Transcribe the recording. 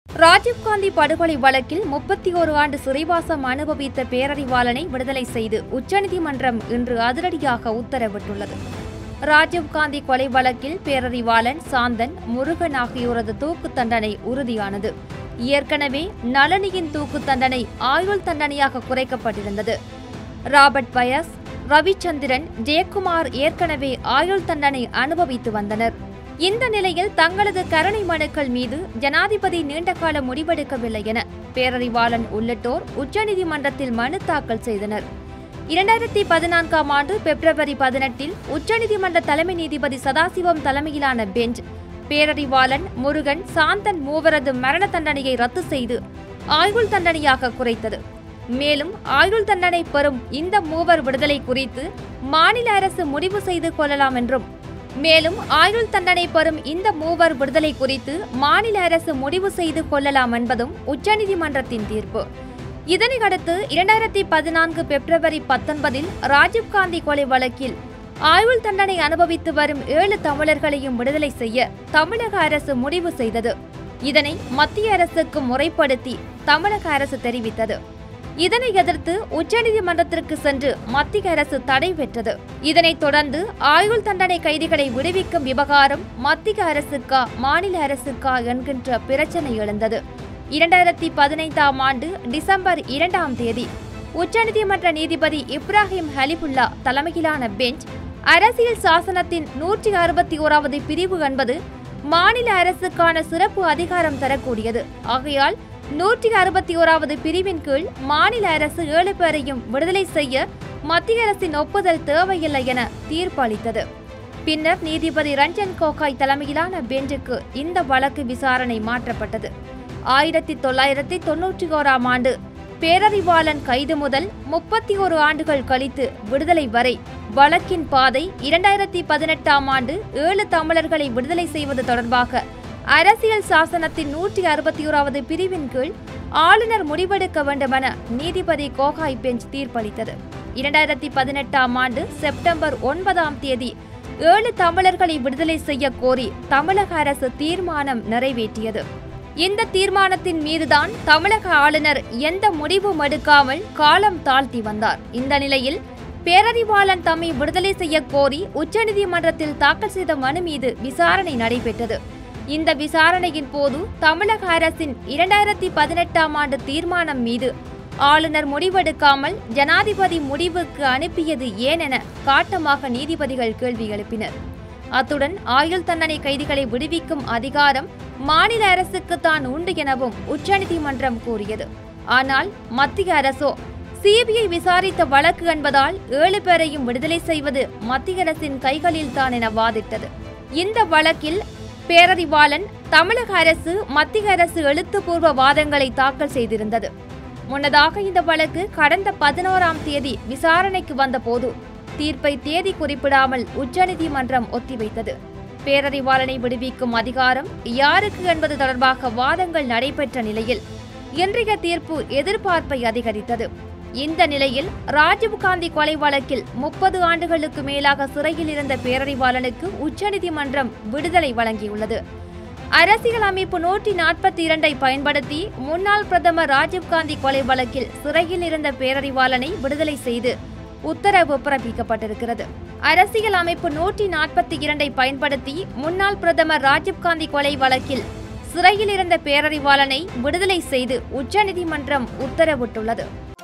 ராஜீவ்காந்தி படுகொலை வழக்கில் முப்பத்தி ஒரு ஆண்டு சிறைவாசம் அனுபவித்த பேரறிவாளனை விடுதலை செய்து உச்சநீதிமன்றம் இன்று அதிரடியாக உத்தரவிட்டுள்ளது ராஜீவ்காந்தி கொலை வழக்கில் பேரறிவாளன் சாந்தன் முருகன் ஆகியோரது தூக்கு தண்டனை உறுதியானது ஏற்கனவே நளினியின் தூக்கு தண்டனை ஆயுள் தண்டனையாக குறைக்கப்பட்டிருந்தது ராபர்ட் பயஸ் ரவிச்சந்திரன் ஜெயக்குமார் ஏற்கனவே ஆயுள் தண்டனை அனுபவித்து வந்தனர் இந்த நிலையில் தங்களது கருணை மனுக்கள் மீது ஜனாதிபதி நீண்டகால முடிவெடுக்கவில்லை என பேரறிவாளன் உள்ளிட்டோர் உச்சநீதிமன்றத்தில் மனு தாக்கல் செய்தனர் இரண்டாயிரத்தி பதினான்காம் ஆண்டு பிப்ரவரி பதினெட்டில் உச்சநீதிமன்ற தலைமை நீதிபதி சதாசிவம் தலைமையிலான பெஞ்ச் பேரறிவாளன் முருகன் சாந்தன் மூவரது மரண தண்டனையை ரத்து செய்து ஆயுள் தண்டனையாக குறைத்தது மேலும் ஆயுள் தண்டனை பெறும் இந்த மூவர் விடுதலை குறித்து மாநில அரசு முடிவு செய்து கொள்ளலாம் என்றும் மேலும் ஆயுள் தண்டனை பெறும் இந்த மூவர் விடுதலை குறித்து மாநில அரசு முடிவு செய்து கொள்ளலாம் என்பதும் உச்சநீதிமன்றத்தின் தீர்ப்பு இதனை அடுத்து இரண்டாயிரத்தி பதினான்கு பிப்ரவரி பத்தொன்பதில் ராஜீவ்காந்தி கொலை வழக்கில் ஆயுள் தண்டனை அனுபவித்து வரும் ஏழு தமிழர்களையும் விடுதலை செய்ய தமிழக அரசு முடிவு செய்தது இதனை மத்திய அரசுக்கு முறைப்படுத்தி தமிழக அரசு தெரிவித்தது இதனை எதிர்த்து உச்சநீதிமன்றத்திற்கு சென்று மத்திய அரசு தடை பெற்றது இதனைத் தொடர்ந்து ஆயுள் தண்டனை கைதிகளை விடுவிக்கும் விவகாரம் மத்திய அரசுக்கா மாநில அரசுக்கா என்கின்ற பிரச்சனை எழுந்தது இரண்டாயிரத்தி பதினைந்தாம் ஆண்டு டிசம்பர் இரண்டாம் தேதி உச்சநீதிமன்ற நீதிபதி இப்ராஹிம் ஹலிபுல்லா தலைமையிலான பெஞ்ச் அரசியல் சாசனத்தின் நூற்றி அறுபத்தி ஓராவது பிரிவு என்பது மாநில அரசுக்கான சிறப்பு அதிகாரம் தரக்கூடியது ஆகையால் நூற்றி அறுபத்தி ஓராவது பிரிவின் கீழ் மாநில அரசு ஏழு பேரையும் விடுதலை செய்ய மத்திய அரசின் ஒப்புதல் தேவையில்லை என தீர்ப்பளித்தது பின்னர் நீதிபதி ரஞ்சன் கோகாய் தலைமையிலான பெஞ்சுக்கு இந்த வழக்கு விசாரணை மாற்றப்பட்டது ஆயிரத்தி தொள்ளாயிரத்தி தொன்னூற்றி ஓராம் ஆண்டு பேரறிவாளன் கைது முதல் முப்பத்தி ஒரு ஆண்டுகள் கழித்து விடுதலை வரை வழக்கின் பாதை இரண்டாயிரத்தி பதினெட்டாம் ஆண்டு ஏழு தமிழர்களை விடுதலை செய்வது தொடர்பாக அரசியல் சாசனத்தின் நூற்றி அறுபத்தி ஓராவது பிரிவின் கீழ் ஆளுநர் முடிவெடுக்க வேண்டுமென நீதிபதி கோகாய் பெஞ்ச் தீர்ப்பளித்தது இரண்டாயிரத்தி பதினெட்டாம் ஆண்டு செப்டம்பர் ஒன்பதாம் தேதி ஏழு தமிழர்களை விடுதலை செய்ய கோரி தமிழக அரசு தீர்மானம் நிறைவேற்றியது இந்த தீர்மானத்தின் மீதுதான் தமிழக ஆளுநர் எந்த முடிவும் எடுக்காமல் காலம் தாழ்த்தி வந்தார் இந்த நிலையில் பேரறிவாளன் தம்மை விடுதலை செய்ய கோரி உச்சநீதிமன்றத்தில் தாக்கல் செய்த மனு மீது விசாரணை நடைபெற்றது இந்த விசாரணையின் போது தமிழக அரசின் இரண்டாயிரத்தி பதினெட்டாம் ஆண்டு தீர்மானம் மீது ஆளுநர் முடிவெடுக்காமல் ஜனாதிபதி முடிவுக்கு அனுப்பியது ஏன் என காட்டமாக நீதிபதிகள் கேள்வி எழுப்பினர் அத்துடன் ஆயுள் தண்டனை கைதிகளை விடுவிக்கும் அதிகாரம் மாநில அரசுக்கு தான் உண்டு எனவும் உச்சநீதிமன்றம் கூறியது ஆனால் மத்திய அரசோ சிபிஐ விசாரித்த வழக்கு என்பதால் ஏழு பேரையும் விடுதலை செய்வது மத்திய அரசின் கைகளில் தான் என வாதிட்டது இந்த வழக்கில் பேரறிவாளன் தமிழக அரசு மத்திய அரசு எழுத்துப்பூர்வ வாதங்களை தாக்கல் செய்திருந்தது முன்னதாக இந்த வழக்கு கடந்த பதினோராம் தேதி விசாரணைக்கு வந்தபோது தீர்ப்பை தேதி குறிப்பிடாமல் உச்சநீதிமன்றம் ஒத்திவைத்தது பேரறிவாளனை விடுவிக்கும் அதிகாரம் யாருக்கு என்பது தொடர்பாக வாதங்கள் நடைபெற்ற நிலையில் இன்றைய தீர்ப்பு எதிர்பார்ப்பை அதிகரித்தது இந்த நிலையில் ராஜீவ்காந்தி கொலை வழக்கில் முப்பது ஆண்டுகளுக்கு மேலாக சிறையில் இருந்த பேரறிவாளனுக்கு உச்சநீதிமன்றம் விடுதலை வழங்கியுள்ளது அரசியல் அமைப்பு நூற்றி நாற்பத்தி இரண்டை பயன்படுத்தி முன்னாள் பிரதமர் ராஜீவ்காந்தி கொலை வழக்கில் சிறையில் இருந்த பேரறிவாளனை விடுதலை செய்து உத்தரவு பிறப்பிக்கப்பட்டிருக்கிறது அரசியல் அமைப்பு நூற்றி நாற்பத்தி இரண்டை பயன்படுத்தி முன்னாள் பிரதமர் ராஜீவ்காந்தி கொலை வழக்கில் சிறையில் இருந்த பேரறிவாளனை விடுதலை செய்து உச்சநீதிமன்றம் உத்தரவிட்டுள்ளது